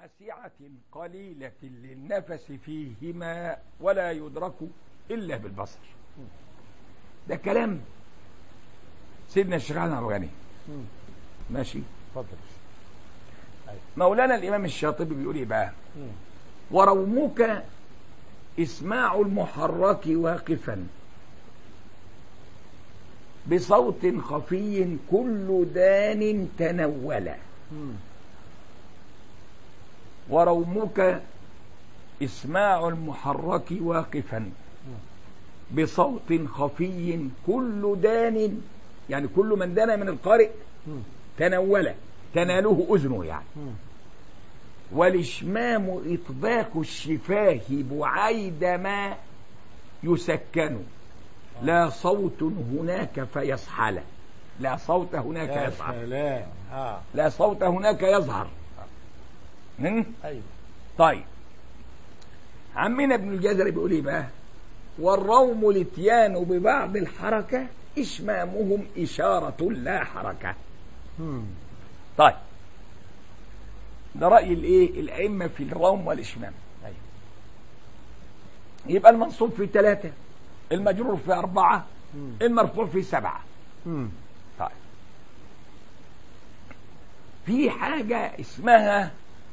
واسعة قليلة للنفس فيهما ولا يدرك إلا بالبصر ده كلام سيدنا الشيخ علي الغني مم. ماشي اتفضل مولانا الإمام الشاطبي بيقول إيه بقى مم. ورومك إسماع المحرك واقفا بصوت خفي كل دان تنولا مم. ورومك إسماع المحرك واقفا بصوت خفي كل دان يعني كل من دنا من القارئ مم. تنول تناله أذنه يعني مم. والإشمام إطباق الشفاه بعيد ما يسكن لا صوت هناك فيصحل لا صوت هناك يا يصحل سلام اه لا صوت هناك يظهر هم؟ ايوه طيب عمنا ابن الجزري بيقول ايه بقى والروم الاتيان ببعض الحركة إشمامهم إشارة لا حركة مم. طيب ده رأي الايه الأئمة في الروم والإشمام ايوه يبقى المنصوب في ثلاثة المجرور في أربعة مم. المرفوع في سبعة مم. طيب في حاجة اسمها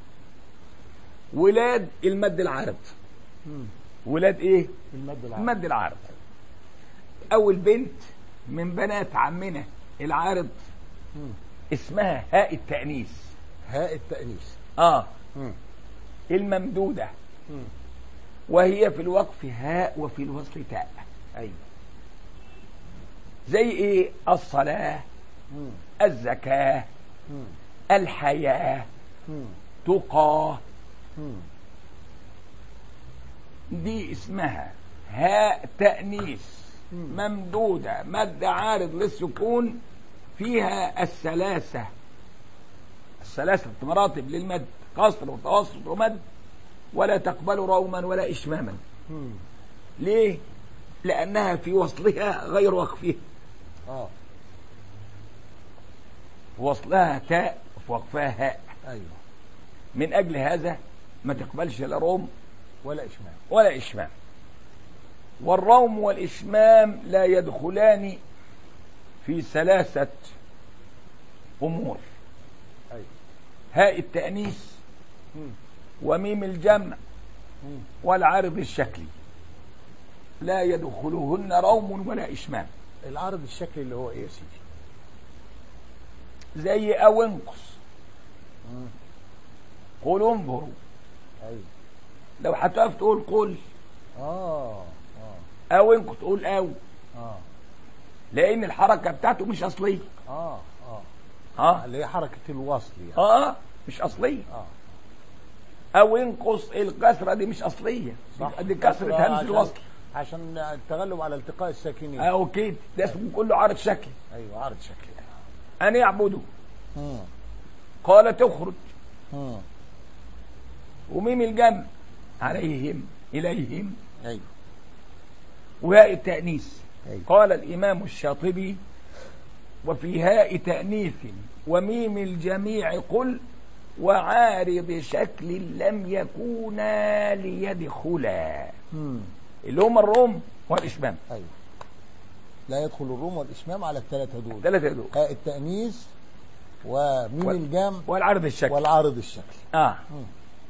ولاد المد العارض مم. ولاد ايه المد العام المد العارض أول بنت من بنات عمنا العارض مم. اسمها هاء التأنيث هاء التأنيث اه مم. الممدودة مم. وهي في الوقف هاء وفي الوصل تاء ايوه زي ايه الصلاة مم. الزكاة مم. الحياة مم. تقى مم. دي اسمها هاء تأنيث مم. ممدودة مد عارض للسكون فيها الثلاثة الثلاثة مراتب للمد قصر وتوسط ومد ولا تقبل روما ولا إشماما مم. ليه؟ لأنها في وصلها غير وقفها اه وصلها تاء وفي وقفها هاء ايوه من أجل هذا ما تقبلش لا روم ولا اشمام ولا إشمام والروم والإشمام لا يدخلان في ثلاثة أمور ايوه هاء التأنيث مم. وميم الجمع مم. والعارض الشكلي لا يدخلهن روم ولا إشمام العرض الشكلي اللي هو ايه يا سيدي زي أو انقص مم. قل انظروا ايوه لو هتقف تقول قل اه اه أو انقص تقول أو اه لأن الحركة بتاعته مش أصلية اه اه ها اللي هي حركة الوصل يعني اه مش أصلية اه أو انقص الكسرة دي مش أصلية صح دي كسرة همز عشان- الوصل عشان التغلب على التقاء الساكنين أو كده ده اسمه كله عارض شكلي ايوه عرض شكلي أن يعبدوا مم. قال تخرج مم. وميم الجمع عليهم إليهم ايوه وهاء التأنيث ايوه قال الإمام الشاطبي وفي هاء تأنيث وميم الجميع قل وعارض شكل لم يكونا ليدخلا مم. اللي هم الروم والإشمام ايوه لا يدخل الروم والاشمام على الثلاثه دول ثلاثة دول هاء التأنيث وميم وال- الجام والعرض الشكل والعارض الشكلي آه. مم.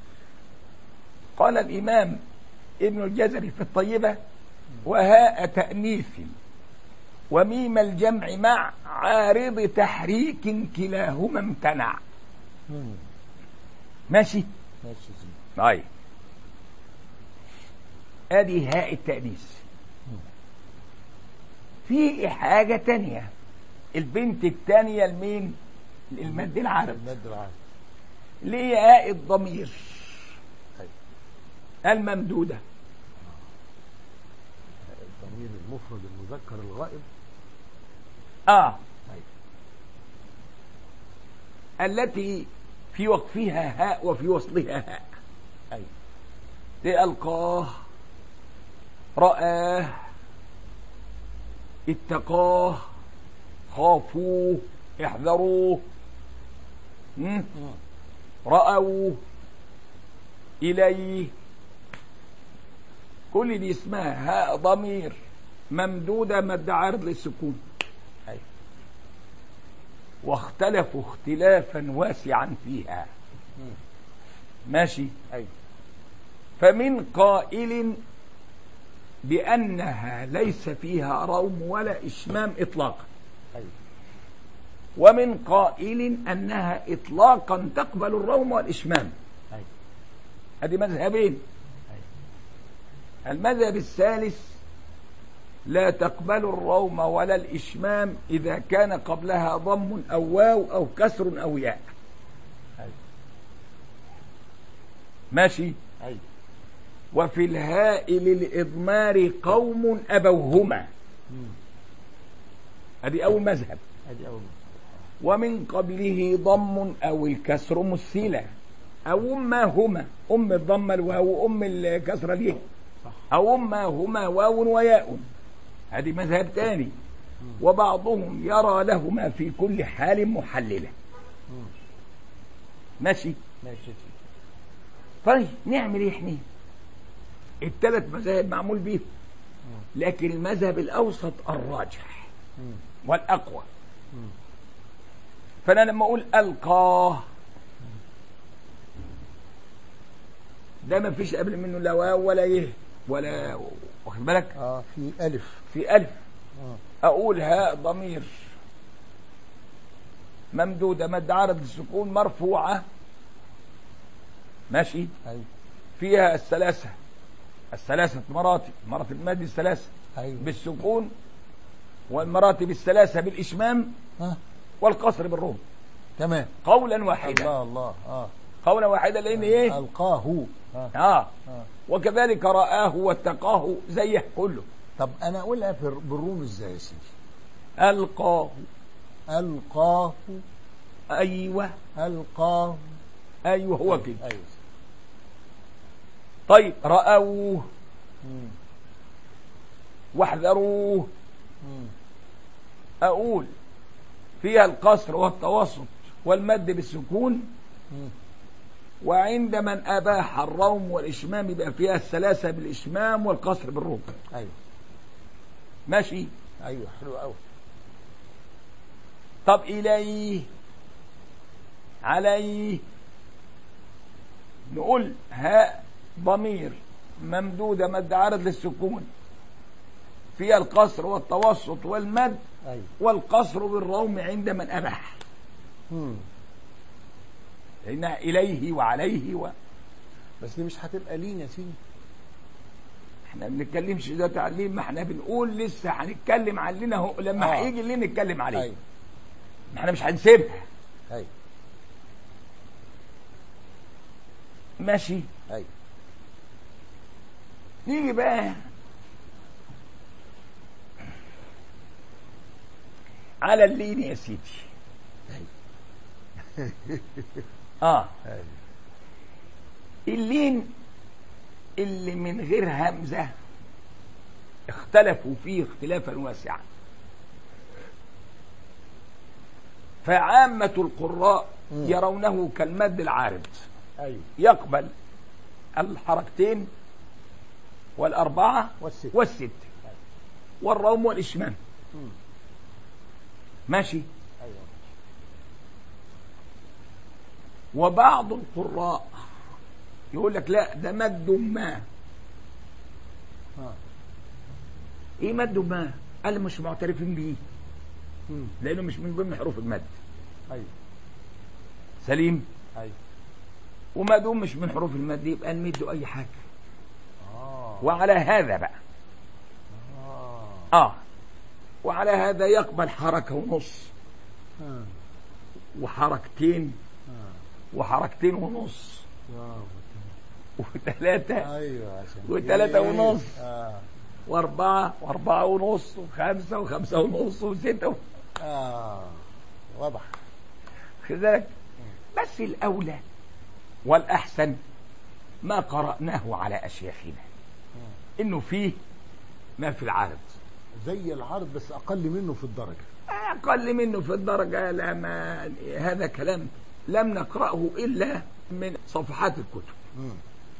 قال الإمام ابن الجزري في الطيبة وهاء تأنيث وميم الجمع مع عارض تحريك كلاهما امتنع مم. ماشي ماشي زين طيب ادي هاء التأنيث في حاجة تانية البنت التانية لمين المد العرب المد العارض اللي هي هاء الضمير أيوة. الممدودة الضمير المفرد المذكر الغائب اه أيوة. التي في وقفها هاء وفي وصلها هاء ايوه زي ألقاه رآه اتقاه خافوه احذروه مم؟ مم. رأوا إليه كل دي اسمها هاء ضمير ممدودة مد عارض للسكون أيوة. واختلفوا اختلافا واسعا فيها مم. ماشي أيوة فمن قائل بأنها ليس فيها روم ولا إشمام إطلاقا أيوة ومن قائل أنها إطلاقا تقبل الروم والإشمام أيوة هذه مذهبين المذهب الثالث لا تقبل الروم ولا الإشمام إذا كان قبلها ضم أو واو أو كسر أو ياء أيوة ماشي أيوة وفي الهاء للإضمار قوم أبوهما مم. هذه أول مذهب أدي أول ومن قبله ضم أو الكسر مثلة أو ما هما أم الضم الواو أم الكسر اليه صح أو ما هما واو وياء هذه مذهب تاني وبعضهم يرى لهما في كل حال محللة مم. ماشي ماشي طيب نعمل ايه احنا الثلاث مذاهب معمول بيهم مم. لكن المذهب الأوسط الراجح مم. والأقوى مم. فأنا لما أقول ألقاه ده ما فيش قبل منه لا واو ولا يه ولا واخد بالك اه في ألف في ألف اه أقول هاء ضمير ممدودة مد عرض السكون مرفوعة ماشي أيوة فيها الثلاثة الثلاثة مراتب مراتب المد الثلاثة أيوة بالسكون والمراتب الثلاثة بالإشمام ها والقصر بالروم تمام قولا واحدا الله الله اه قولا واحدا لأن إيه ألقاه اه آه اه وكذلك رآه واتقاه زيه كله طب أنا أقولها في بالروم إزاي يا سيدي ألقاه ألقاه أيوة ألقاه أيوة هو كده أيوة طيب رأوه مم. واحذروه مم. أقول فيها القصر والتوسط والمد بالسكون مم. وعند من أباح الروم والإشمام يبقى فيها الثلاثة بالإشمام والقصر بالروم أيوة ماشي أيوة حلو أوي طب إليه عليه نقول هاء ضمير ممدودة مد عرض للسكون فيها القصر والتوسط والمد أيوة والقصر بالروم عند من أباح مم. لأنها إليه وعليه و... بس دي مش هتبقى لين يا سيدي احنا ما بنتكلمش ده تعليم ما احنا بنقول لسه هنتكلم علينا هو لما آه. هيجي اللي نتكلم عليه أيوة ما احنا مش هنسيبها أيوة ماشي أيوة نيجي بقى على اللين يا سيدي اه أيوة اللين اللي من غير همزة اختلفوا فيه اختلافا واسعا فعامة القراء مم. يرونه كالمد العارض أيوة يقبل الحركتين والأربعة والست والست والروم والإشمام مم. ماشي أيوة وبعض القراء يقول لك لا ده مد ما ها ايه مد ما قال مش معترفين بيه مم. لانه مش من ضمن حروف المد أيوة سليم أيوة وما دام مش من حروف المد يبقى نمد اي حاجه آه وعلى هذا بقى آه اه وعلى هذا يقبل حركه ونص آه. وحركتين آه. وحركتين ونص واو. وثلاثه ايوه عشان وتلاتة كده. ونص. اه واربعه واربعه ونص وخمسه وخمسه ونص وسته اه واضح خد بالك بس الاولى والاحسن ما قراناه على اشياخنا انه فيه ما في العرض زي العرض بس اقل منه في الدرجه اقل منه في الدرجه لا ما هذا كلام لم نقراه الا من صفحات الكتب مم.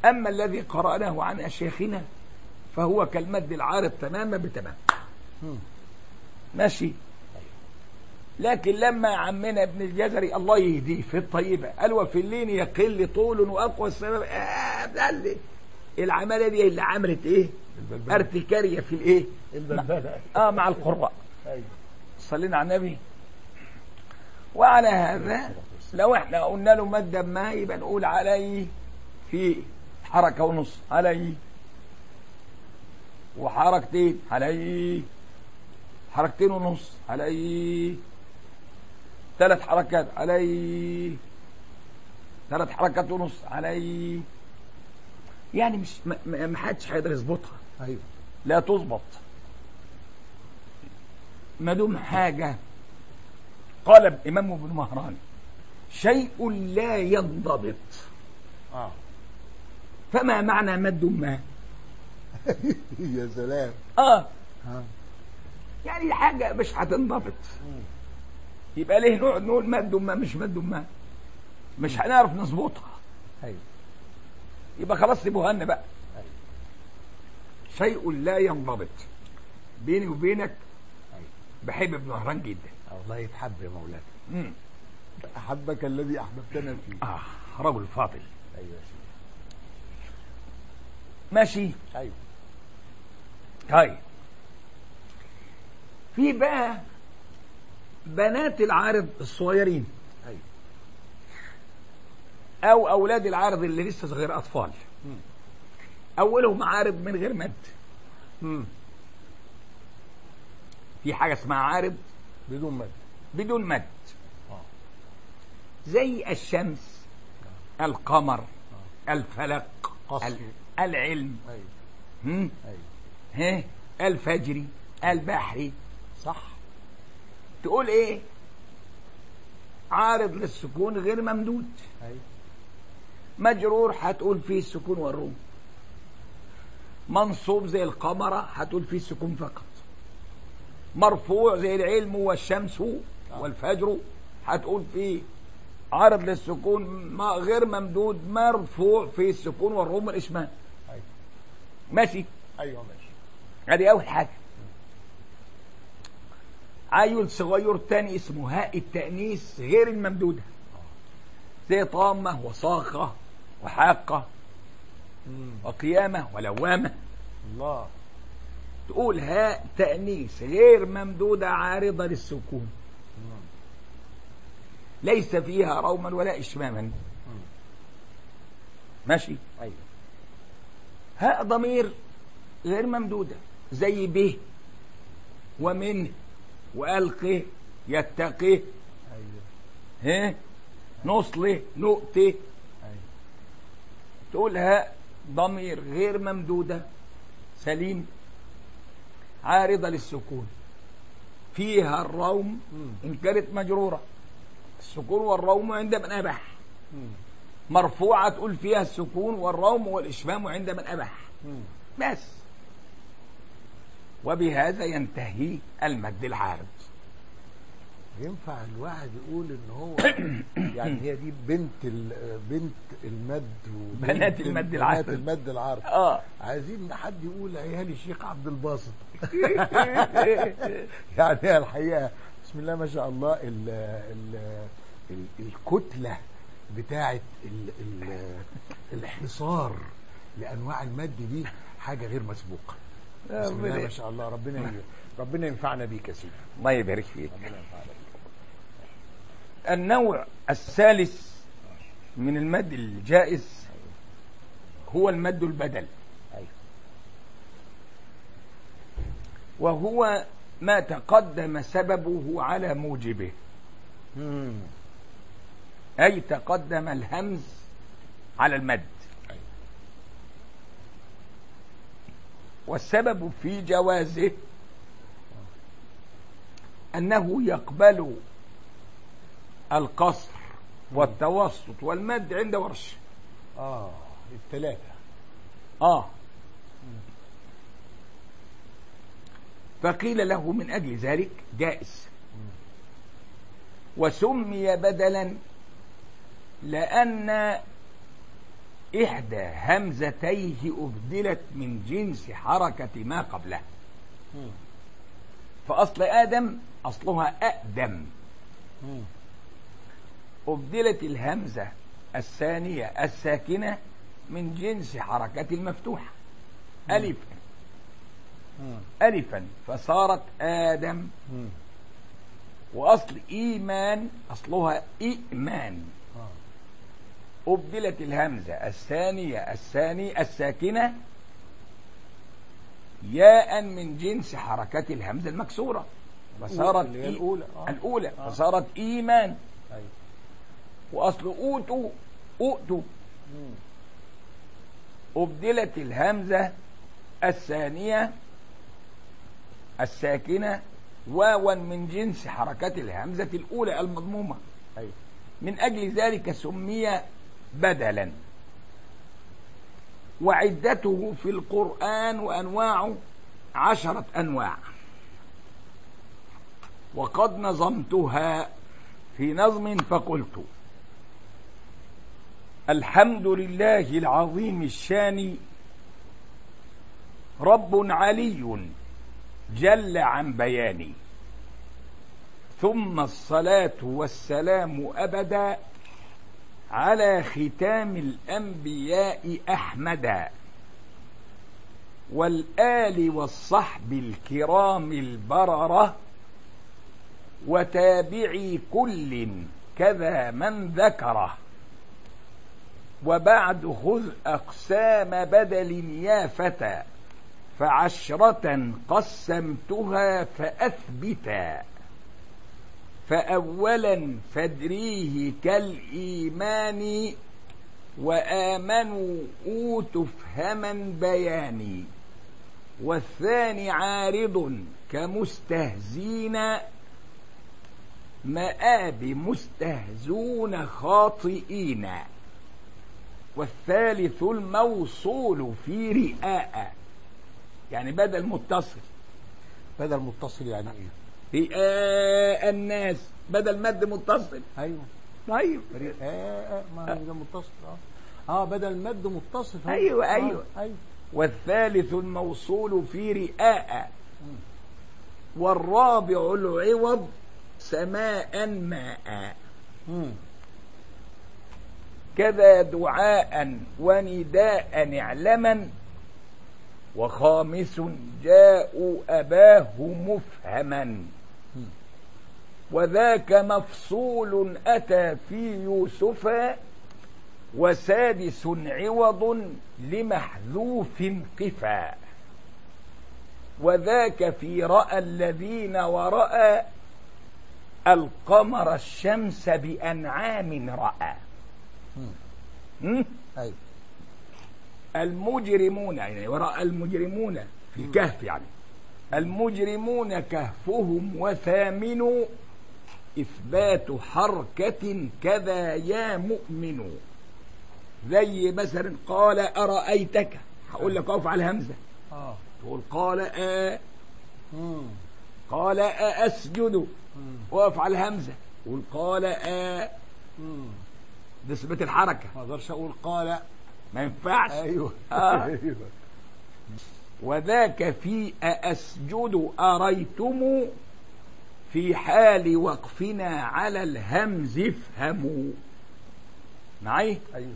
أما الذي قرأناه عن أشياخنا فهو كالمد العارض تماما بتمام مم. ماشي لكن لما عمنا ابن الجزري الله يهديه في الطيبة قال وفي اللين يقل طول وأقوى السبب آه ده اللي العملية دي اللي عملت ايه البلبلة. ارتكارية في الايه البلبلة اه مع القراء أيوة. صلينا على النبي وعلى هذا لو احنا قلنا له مادة ما يبقى نقول عليه في حركة ونص عليه وحركتين عليه حركتين ونص عليه ثلاث حركات عليه ثلاث حركات ونص عليه يعني مش ما- ما ما حدش هيقدر يظبطها أيوة لا تظبط ما دون حاجة قال الإمام ابن مهران شيء لا ينضبط آه فما معنى مد ما يا سلام آه ها يعني حاجة مش هتنضبط يبقى ليه نقعد نقول مد ما مش مد ما مش هنعرف نظبطها أيوة يبقى خلاص سيبوها لنا بقى أيوة شيء لا ينضبط بيني وبينك أيوة بحب ابن مهران جدا الله يتحب يا مولانا مم. أحبك الذي أحببتنا فيه آه رجل فاضل أيوة يا سيدي ماشي أيوة طيب في بقى بنات العارض الصغيرين أيوة او اولاد العارض اللي لسه صغير اطفال مم. اولهم عارض من غير مد مم. في حاجه اسمها عارض بدون مد بدون مد آه. زي الشمس القمر الفلك قصر. ال- العلم أيوة هم؟ أيوة ها الفجري البحري صح تقول ايه عارض للسكون غير ممدود أيوة مجرور هتقول فيه السكون والروم منصوب زي القمرة هتقول فيه السكون فقط مرفوع زي العلم والشمس والفجر هتقول فيه عارض للسكون ما غير ممدود مرفوع فيه السكون والروم والإشمام أيوة ماشي أيوة ماشي ادي أول حاجة عيل صغير تاني اسمه هاء التأنيث غير الممدودة زي طامة وصاخة وحاقة مم. وقيامة ولوامة الله تقول هاء تأنيث غير ممدودة عارضة للسكون مم. ليس فيها روما ولا إشماما مم. ماشي أيوة هاء ضمير غير ممدودة زي به ومن وألقه يتقه أيوة ها نصله نؤته أيوة تقول هاء ضمير غير ممدودة سليم عارضة للسكون فيها الروم مم. إن كانت مجرورة السكون والروم عند من أبح مم. مرفوعة تقول فيها السكون والروم والإشمام عند من أبح مم. بس وبهذا ينتهي المد العارض ينفع الواحد يقول ان هو يعني هي دي بنت ال- بنت المد وبنت بنات المد بنات العارض. المد العارض آه عايزين حد يقول عيالي الشيخ عبد الباسط يعني هي الحقيقه بسم الله ما شاء الله ال ال ال الكتله بتاعه ال ال الحصار لانواع المد دي حاجه غير مسبوقه بسم الله ما شاء الله ربنا ي- ربنا ينفعنا بيك يا سيدي الله يبارك فيك ربنا ينفعنا بيك النوع الثالث من المد الجائز هو المد البدل ايوه وهو ما تقدم سببه على موجبه مم. أي تقدم الهمز على المد أيوة. والسبب في جوازه أنه يقبل القصر والتوسط والمد عند ورش اه الثلاثه آه فقيل له من أجل ذلك جائز وسمي بدلا لأن إحدى همزتيه أبدلت من جنس حركة ما قبله مم. فأصل آدم أصلها أقدم مم. أبدلت الهمزة الثانية الساكنة من جنس حركة المفتوحة ألفا مم. ألفا فصارت آدم مم. وأصل إيمان أصلها إيمان آه. أبدلت الهمزة الثانية الثاني الساكنة ياء من جنس حركة الهمزة المكسورة فصارت اللي هي إي- الأولى. آه. الأولى آه. فصارت إيمان أيوة. وأصل أوتوا أؤتوا مم. أبدلت الهمزة الثانية الساكنة واوا من جنس حركة الهمزة الأولى المضمومة أيوة. من أجل ذلك سمي بدلا وعدته في القرآن وأنواعه عشرة أنواع وقد نظمتها في نظم فقلت الحمد لله العظيم الشان رب علي جل عن بياني ثم الصلاة والسلام أبدا على ختام الأنبياء أحمدا والآل والصحب الكرام البررة وتابعي كل كذا من ذكره وبعد خذ أقسام بدل يا فتى فعشرة قسمتها فأثبتا فأولا فادريه كالإيمان وآمنوا أوتوا فهما بياني والثاني عارض كمستهزين مآب مستهزون خاطئين والثالث الموصول في رئاء يعني بدل متصل بدل متصل يعني ايه رئاء الناس بدل مد متصل ايوه طيب رئاء ما هو ده متصل اه اه بدل مد متصل هو. أيوة، آه، أيوة. ايوه والثالث الموصول في رئاء مم. والرابع العوض سماء ماء مم. كذا دعاء ونداء اعلما وخامس جاءوا أباه مفهما مم. وذاك مفصول أتى في يوسف وسادس عوض لمحذوف قفا وذاك في رأى الذين ورأى القمر الشمس بأنعام رأى مم. م? ايوه المجرمون يعني ورأى المجرمون في الكهف يعني المجرمون كهفهم وثامن إثبات حركة كذا يا مؤمن زي مثلا قال أرأيتك هقول لك أقف على الهمزة اه تقول قال آ مم. قال آ أسجد مم. وقف على الهمزة قول قال آ مم. دي صفة الحركة ما اقدرش اقول قال ما ينفعش ايوه آه. ايوه وذاك في أسجد أريتم في حال وقفنا على الهمز افهموا معي ايوه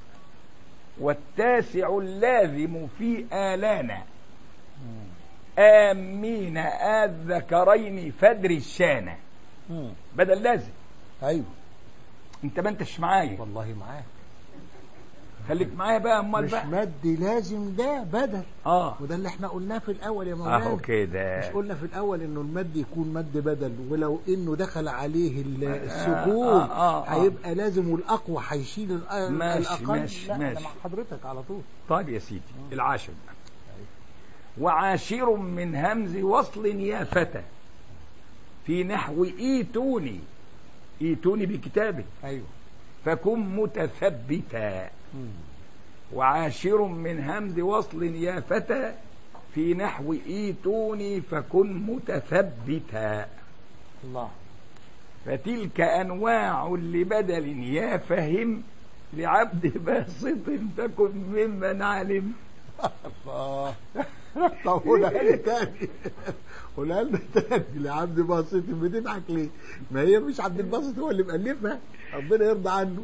والتاسع اللازم في آلانا مم. آمين الذكرين فدر الشانة مم. بدل لازم ايوه انت ما انتش معايا والله معاك خليك معايا بقى امال مش بقى مد لازم ده بدل اه وده اللي احنا قلناه في الاول يا مولانا اهو كده مش قلنا في الاول انه المد يكون مد بدل ولو انه دخل عليه ال- آه، السكون آه، آه، آه. هيبقى لازم والاقوى هيشيل الأ- ماشي، الاقل ماشي، لا انا ماشي. مع حضرتك على طول طيب يا سيدي العاشر بقى. وعاشر من همز وصل يا فتى في نحو ايتوني ايتوني بكتابه ايوه فكن متثبتا مم. وعاشر من همز وصل يا فتى في نحو ايتوني فكن متثبتا الله فتلك انواع لبدل يا فهم لعبد باسط تكن ممن علم الله طب قولها لي تاني قولها لنا تاني لعبد باسط بتضحك ليه؟ ما هي مش عبد الباسط هو اللي مألفها ربنا يرضى عنه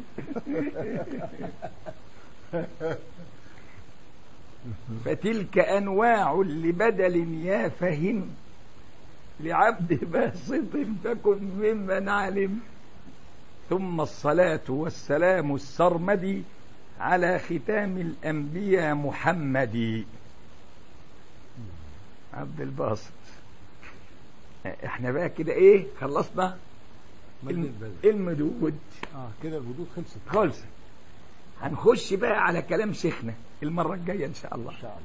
فتلك أنواع لبدل يا فهم لعبد باسط تكن ممن علم ثم الصلاة والسلام السرمدي على ختام الأنبياء محمد عبد الباسط احنا بقى كده ايه خلصنا مد الم- البدل. المدود اه كده الوضوء خلصت خلص هنخش بقى على كلام شيخنا المرة الجاية إن شاء الله ان شاء الله